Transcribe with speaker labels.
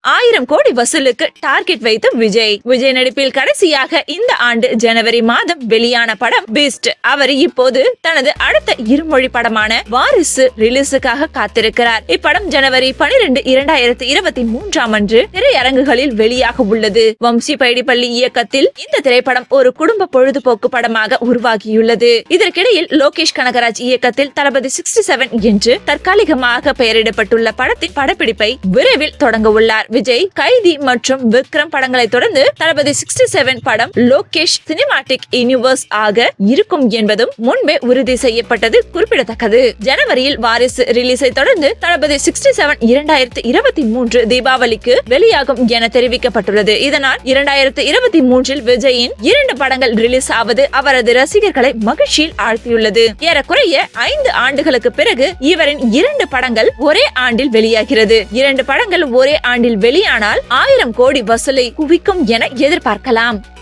Speaker 1: ஆயிரம் கோடி வசூலுக்கு டார்கெட் வைத்த விஜய் விஜய் நடிப்பில் கடைசியாக இந்த ஆண்டு ஜனவரி மாதம் வெளியான படம் பீஸ்ட் அவர் இப்போது தனது அடுத்த இருமொழி படமான வாரிசு ரிலீஸுக்காக காத்திருக்கிறார் இப்படம் ஜனவரி பனிரெண்டு இரண்டாயிரத்தி இருபத்தி மூன்றாம் அன்று திரையரங்குகளில் வெளியாக உள்ளது வம்சி பைடிப்பள்ளி இயக்கத்தில் இந்த திரைப்படம் ஒரு குடும்ப பொழுதுபோக்கு படமாக உருவாகியுள்ளது இதற்கிடையில் லோகேஷ் கனகராஜ் இயக்கத்தில் தளபதி சிக்ஸ்டி செவன் என்று தற்காலிகமாக பெயரிடப்பட்டுள்ள படத்தின் படப்பிடிப்பை விரைவில் தொடங்க உள்ளார் விஜய் கைதி மற்றும் விக்ரம் படங்களை தொடர்ந்து தளபதி சிக்ஸ்டி செவன் படம் லோகேஷ் சினிமாட்டிக் யூனிவர்ஸ் ஆக இருக்கும் என்பதும் முன்பே உறுதி செய்யப்பட்டது குறிப்பிடத்தக்கது ஜனவரியில் வாரிசு ரிலீஸை தொடர்ந்து தளபதி சிக்ஸ்டி செவன் இரண்டாயிரத்தி இருபத்தி மூன்று தீபாவளிக்கு வெளியாகும் என தெரிவிக்கப்பட்டுள்ளது இதனால் இரண்டாயிரத்தி இருபத்தி மூன்றில் விஜயின் இரண்டு படங்கள் ரிலீஸ் ஆவது அவரது ரசிகர்களை மகிழ்ச்சியில் ஆழ்த்தியுள்ளது ஏறக்குறைய ஐந்து ஆண்டுகளுக்கு பிறகு இவரின் இரண்டு படங்கள் ஒரே ஆண்டில் வெளியாகிறது இரண்டு படங்கள் ஒரே ஆண்டில் வெளியானால் ஆயிரம் கோடி வசூலை குவிக்கும் என எதிர்பார்க்கலாம்